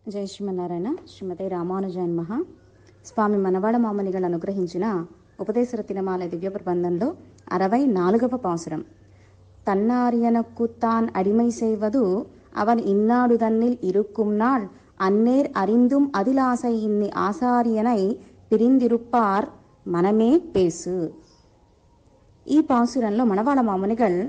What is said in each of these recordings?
జై శ్రీమన్నారాయణ శ్రీమతి రామానుజాయన్ మహా స్వామి మనవాడ మామనిகள் అనుగ్రహించిన ఉపదేశర తినమాల దివ్య ప్రబంధంలో అరవై నాలుగవ పాసురం தன்னாரியனுக்கு தான் அடிமை செய்வது அவன் இன்னாடு தன்னில் இருக்கும் நாள் அந்நேர் அறிந்தும் அதிலாசை இன்னி ஆசாரியனை பிரிந்திருப்பார் మనమే పేసు ఈ పాసురంలో మనవాళ మామనిகள்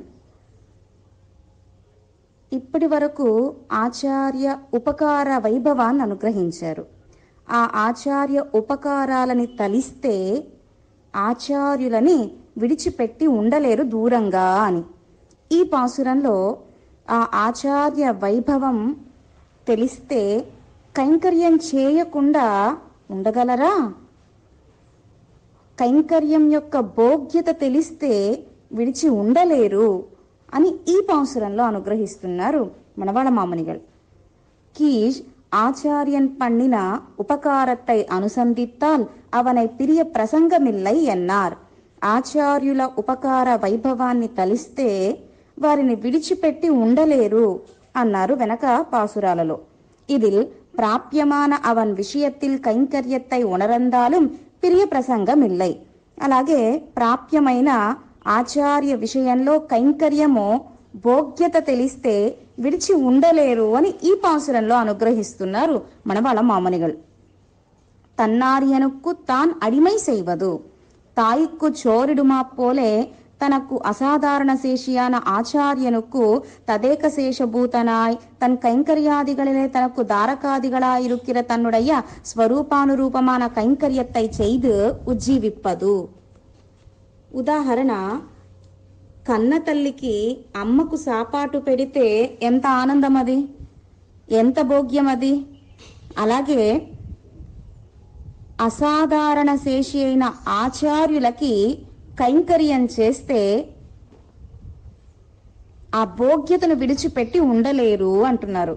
ఇప్పటి వరకు ఆచార్య ఉపకార వైభవాన్ని అనుగ్రహించారు ఆ ఆచార్య ఉపకారాలని తలిస్తే ఆచార్యులని విడిచిపెట్టి ఉండలేరు దూరంగా అని ఈ పాసురంలో ఆ ఆచార్య వైభవం తెలిస్తే కైంకర్యం చేయకుండా ఉండగలరా కైంకర్యం యొక్క భోగ్యత తెలిస్తే విడిచి ఉండలేరు అని ఈ పాసురంలో అనుగ్రహిస్తున్నారు మనవాళ మామనిகள் கீழ் ஆச்சாரியன் பண்ணின உபகாரத்தை அனுசந்தித்தால் அவனை பிரிய ప్రసంగమిల్లై ఎన్నార్ ఆచార్యుల ఉపకార వైభవాన్ని తలిస్తే వారిని విడిచిపెట్టి ఉండలేరు అన్నారు వెనక పాసురాలలో இதில் ప్రాప్యమాన అవన్ విషయத்தில் కైంకర్యத்தை ఉణరందాலும் పిరియ ప్రసంగం ఇల్లై అలాగే ప్రాప్యమైన ఆచార్య విషయంలో కైంకర్యము భోగ్యత తెలిస్తే విడిచి ఉండలేరు అని ఈ పాసురంలో అనుగ్రహిస్తున్నారు మనవాళ్ళ మామనిகள் தன்னாரியனுக்கு தான் அடிமை செய்வது தாய்க்கு சோரிடுமா போலே தனக்கு அசாதாரண சேஷியான ஆச்சாரியனுக்கு ததேக சேஷபூதனாய் தன் கைங்கரியாதிகளிலே தனக்கு தாரகாதிகளாயிருக்கிற தன்னுடைய ஸ்வரூபானுரூபமான கைங்கரியத்தை செய்து ఉజ్జీవిప్పదు ఉదాహరణ కన్న తల్లికి అమ్మకు సాపాటు పెడితే ఎంత ఆనందం అది ఎంత భోగ్యం అది అలాగే అసాధారణ శేషి అయిన ఆచార్యులకి కైంకర్యం చేస్తే ఆ భోగ్యతను విడిచిపెట్టి ఉండలేరు అంటున్నారు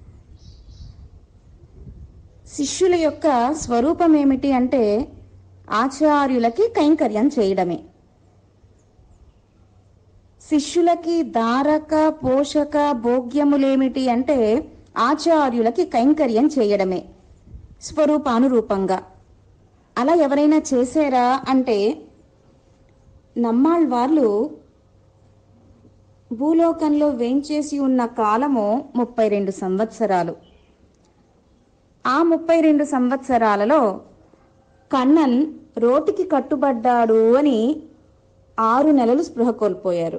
శిష్యుల యొక్క స్వరూపం ఏమిటి అంటే ఆచార్యులకి కైంకర్యం చేయడమే శిష్యులకి దారక పోషక భోగ్యములేమిటి అంటే ఆచార్యులకి కైంకర్యం చేయడమే స్వరూపానురూపంగా అలా ఎవరైనా చేశారా అంటే నమ్మాళ్ వాళ్ళు భూలోకంలో వేంచేసి ఉన్న కాలము ముప్పై రెండు సంవత్సరాలు ఆ ముప్పై రెండు సంవత్సరాలలో కన్నన్ రోటికి కట్టుబడ్డాడు అని ఆరు నెలలు స్పృహ కోల్పోయారు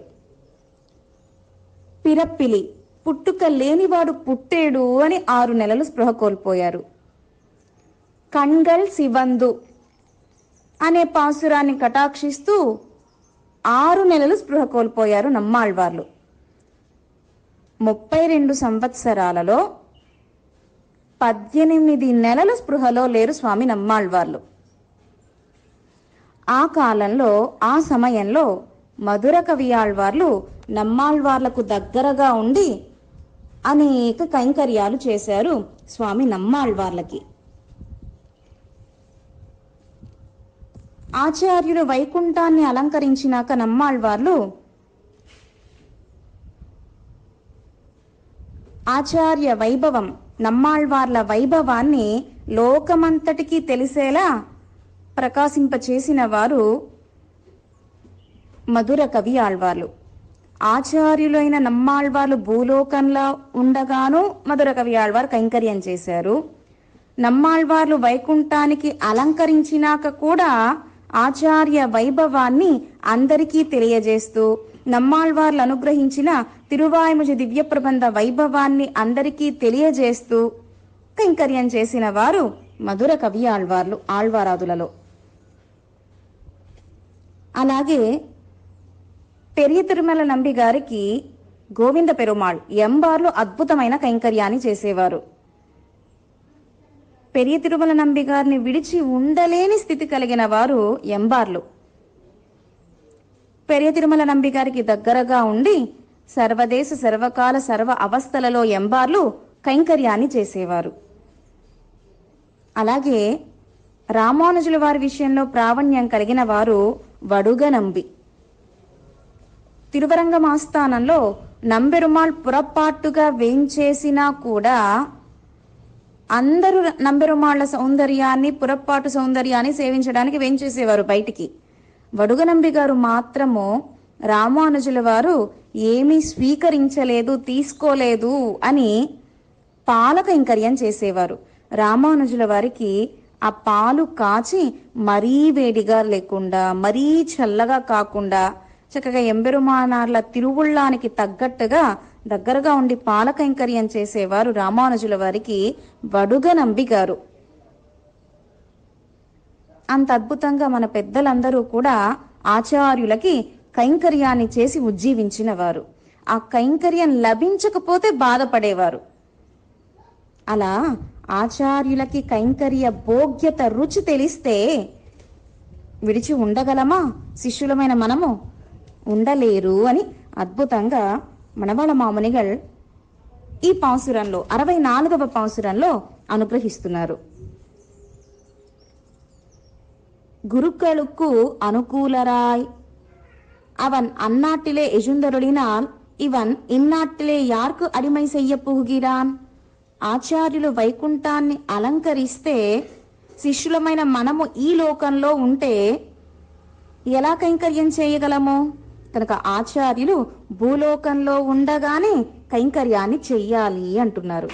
పిరప్పిలి పుట్టుక లేనివాడు పుట్టేడు అని ఆరు నెలలు స్పృహ కోల్పోయారు కణ్గల్ శివందు అనే పాసురాన్ని కటాక్షిస్తూ ఆరు నెలలు స్పృహ కోల్పోయారు నమ్మాళ్వార్లు ముప్పై రెండు సంవత్సరాలలో పద్దెనిమిది నెలలు స్పృహలో లేరు స్వామి నమ్మాళ్వార్లు ఆ కాలంలో ఆ సమయంలో మధుర కవియాళ్వార్లు నమ్మాళ్వార్లకు దగ్గరగా ఉండి అనేక కైంకర్యాలు చేశారు స్వామి నమ్మాళ్వార్లకి ఆచార్యులు వైకుంఠాన్ని అలంకరించినాక నమ్మాళ్వార్లు ఆచార్య వైభవం నమ్మాళ్వార్ల వైభవాన్ని లోకమంతటికీ తెలిసేలా ప్రకాశింపచేసిన వారు మధుర కవి ఆళ్వార్లు ఆచార్యులైన నమ్మాళ్వార్లు భూలోకంలో ఉండగాను మధుర కవి ఆళ్వారు కైంకర్యం చేశారు నమ్మాళ్వార్లు వైకుంఠానికి అలంకరించినాక కూడా ఆచార్య వైభవాన్ని అందరికీ తెలియజేస్తూ నమ్మాళ్వార్లు అనుగ్రహించిన తిరువాయుముజ దివ్య ప్రబంధ వైభవాన్ని అందరికీ తెలియజేస్తూ కైంకర్యం చేసిన వారు మధుర కవి ఆళ్వార్లు ఆళ్వారాదులలో అలాగే పెరియ తిరుమల నంబి గారికి గోవింద పెరుమాళ్ ఎంబార్లు అద్భుతమైన కైంకర్యాన్ని చేసేవారు పెరియ తిరుమల నంబి గారిని విడిచి ఉండలేని స్థితి కలిగిన వారు ఎంబార్లు పెరియ తిరుమల నంబి గారికి దగ్గరగా ఉండి సర్వదేశ సర్వకాల సర్వ అవస్థలలో ఎంబార్లు కైంకర్యాన్ని చేసేవారు అలాగే రామానుజుల వారి విషయంలో ప్రావణ్యం కలిగిన వారు వడుగ నంబి తిరువరంగం ఆస్థానంలో నంబెరుమాళ్ పురపాటుగా వేంచేసినా కూడా అందరూ నంబెరుమాళ్ల సౌందర్యాన్ని పురప్పాటు సౌందర్యాన్ని సేవించడానికి వేంచేసేవారు బయటికి వడుగనంబి గారు మాత్రము రామానుజుల వారు ఏమీ స్వీకరించలేదు తీసుకోలేదు అని పాల కైంకర్యం చేసేవారు రామానుజుల వారికి ఆ పాలు కాచి మరీ వేడిగా లేకుండా మరీ చల్లగా కాకుండా చక్కగా ఎంబెరుమానార్ల తిరువుళ్ళానికి తగ్గట్టుగా దగ్గరగా ఉండి పాల కైంకర్యం చేసేవారు రామానుజుల వారికి వడుగ నంబిగారు అంత అద్భుతంగా మన పెద్దలందరూ కూడా ఆచార్యులకి కైంకర్యాన్ని చేసి ఉజ్జీవించిన వారు ఆ కైంకర్యం లభించకపోతే బాధపడేవారు అలా ఆచార్యులకి కైంకర్య భోగ్యత రుచి తెలిస్తే విడిచి ఉండగలమా శిష్యులమైన మనము ఉండలేరు అని అద్భుతంగా మనవాళ మామునిగల్ ఈ పాసురంలో అరవై నాలుగవ పాసురంలో అనుగ్రహిస్తున్నారు குருக்களுக்கு அனுகூலராய் அவன் அந்நாட்டிலே எஜுந்தருளினால் இவன் இந்நாட்டிலே யாருக்கு అడిమై செய்ய పోగిరాన్ ఆచార్యులు వైకుంఠాన్ని అలంకరిస్తే శిష్యులమైన మనము ఈ లోకంలో ఉంటే ఎలా కైంకర్యం చేయగలము కనుక ఆచార్యులు భూలోకంలో ఉండగానే కైంకర్యాన్ని చెయ్యాలి అంటున్నారు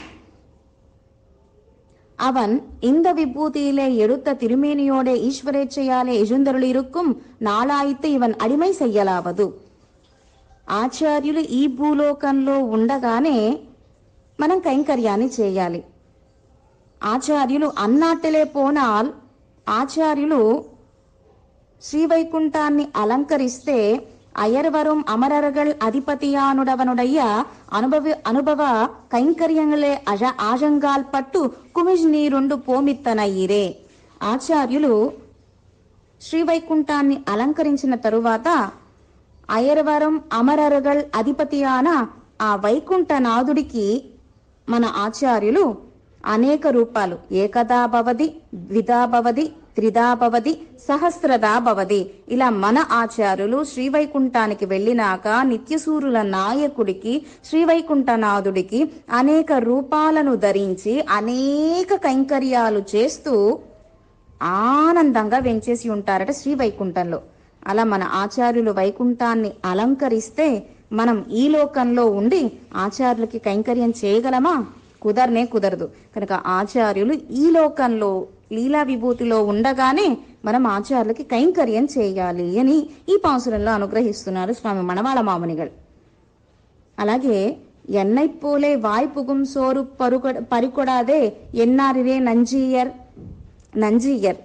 அவன் இந்த விபூதியிலே எடுத்த திருமேனியோட ஈஸ்வரேச்சையாலே எஜுந்தருள் இருக்கும் నాళాయితు ఇవన్ అడిమై చెయ్యలావదు ఆచార్యులు ఈ భూలోకంలో ఉండగానే మనం కైంకర్యాన్ని చేయాలి ఆచార్యులు అన్నాటిలే పోనాల్ ఆచార్యులు శ్రీవైకుంఠాన్ని అలంకరిస్తే அயர்வரும் அமரர்கள் அதிபதியானுடவனுடைய அனுபவ அனுபவ కైంకర్యంలే అజ ఆజంగాల్ పట్టు కుమిజ్ నీరుండు పోమిత్తనయ్యిరే ఆచార్యులు శ్రీవైకుంఠాన్ని అలంకరించిన తరువాత అయర్వరం అమరరగల్ అధిపతియాన ఆ వైకుంఠనాథుడికి మన ఆచార్యులు అనేక రూపాలు ఏకదా భవది ద్విధా భవది త్రిదా భవది సహస్రదా భవది ఇలా మన ఆచార్యులు శ్రీవైకుంఠానికి వెళ్ళినాక నిత్యసూరుల నాయకుడికి శ్రీవైకుంఠనాథుడికి అనేక రూపాలను ధరించి అనేక కైంకర్యాలు చేస్తూ ఆనందంగా వెంచేసి ఉంటారట శ్రీ వైకుంఠంలో అలా మన ఆచార్యులు వైకుంఠాన్ని అలంకరిస్తే మనం ఈ లోకంలో ఉండి ఆచార్యులకి కైంకర్యం చేయగలమా కుదరనే కుదరదు కనుక ఆచార్యులు ఈ లోకంలో లీలా విభూతిలో ఉండగానే మనం ఆచార్యులకి కైంకర్యం చేయాలి అని ఈ పాసురంలో అనుగ్రహిస్తున్నారు స్వామి మనవాళ మామనిగల్ అలాగే ఎన్నై పోలే వాய்ப்புகும் சோறு பருகொ பறிகொடாதே என்னாரிரே நஞ்சியர் నంజీయర్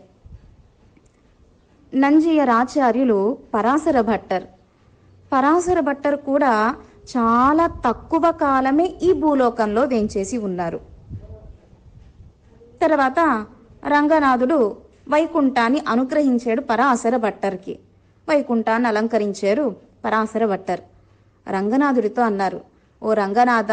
నంజీయర్ ఆచార్యులు పరాశర భట్టర్ పరాశర భట్టర్ కూడా చాలా తక్కువ కాలమే ఈ భూలోకంలో వేంచేసి ఉన్నారు తర్వాత రంగనాథుడు వైకుంఠాన్ని అనుగ్రహించాడు పరాశర భట్టర్కి వైకుంఠాన్ని అలంకరించారు పరాశర భట్టర్ రంగనాథుడితో అన్నారు ఓ రంగనాథ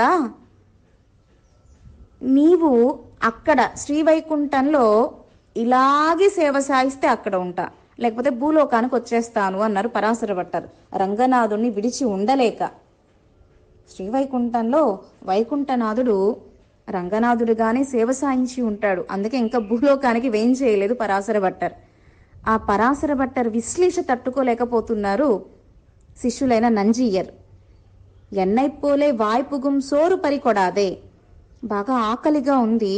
నీవు అక్కడ శ్రీవైకుంఠంలో ఇలాగే సేవ సాగిస్తే అక్కడ ఉంటా లేకపోతే భూలోకానికి వచ్చేస్తాను అన్నారు పరాశర భట్టర్ రంగనాథుడిని విడిచి ఉండలేక శ్రీవైకుంఠంలో వైకుంఠనాథుడు రంగనాథుడిగానే సేవ సాయించి ఉంటాడు అందుకే ఇంకా భూలోకానికి వేం చేయలేదు పరాశర భట్టర్ ఆ పరాశర భట్టర్ విశ్లేష తట్టుకోలేకపోతున్నారు శిష్యులైన నంజీయర్ ఎన్నైపోలే వాய்ப்புகும் సోరు పరికొడాదే బాగా ఆకలిగా ఉంది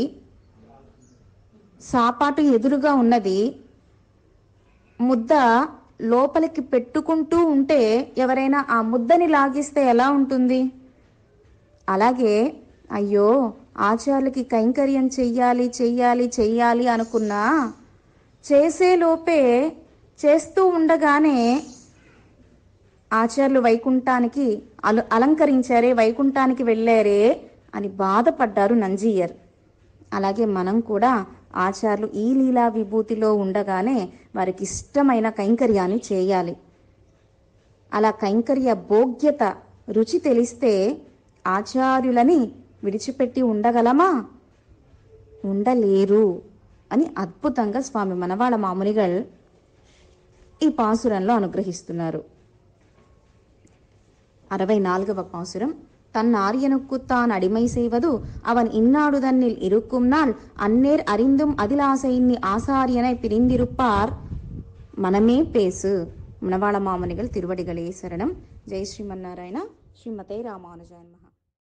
సాపాటు ఎదురుగా ఉన్నది ముద్ద లోపలికి పెట్టుకుంటూ ఉంటే ఎవరైనా ఆ ముద్దని లాగిస్తే ఎలా ఉంటుంది అలాగే అయ్యో ఆచార్యులకి కైంకర్యం చెయ్యాలి చెయ్యాలి చెయ్యాలి అనుకున్నా చేసే లోపే చేస్తూ ఉండగానే ఆచార్యులు వైకుంఠానికి అల అలంకరించారే వైకుంఠానికి వెళ్ళారే అని బాధపడ్డారు నంజీయర్ అలాగే మనం కూడా ఆచార్యులు ఈ లీలా విభూతిలో ఉండగానే వారికి ఇష్టమైన కైంకర్యాన్ని చేయాలి అలా కైంకర్య భోగ్యత రుచి తెలిస్తే ఆచార్యులని విడిచిపెట్టి ఉండగలమా ఉండలేరు అని అద్భుతంగా స్వామి మనవాళ మామునిగల్ ఈ పాసురంలో అనుగ్రహిస్తున్నారు అరవై నాలుగవ పాసురం தன் ஆரியனுக்கு தான் அடிமை செய்வது அவன் இன்னாடு தன்னில் இருக்கும் நாள் அந்நேர் அறிந்தும் அதிலாசை இன்னி ஆசாரியனை பிரிந்திருப்பார் మనమే పేసు మనవాళ మామనిగల్ తిరువడిగలే శరణం జై శ్రీమన్నారాయణ శ్రీమతే రామానుజాయ నమః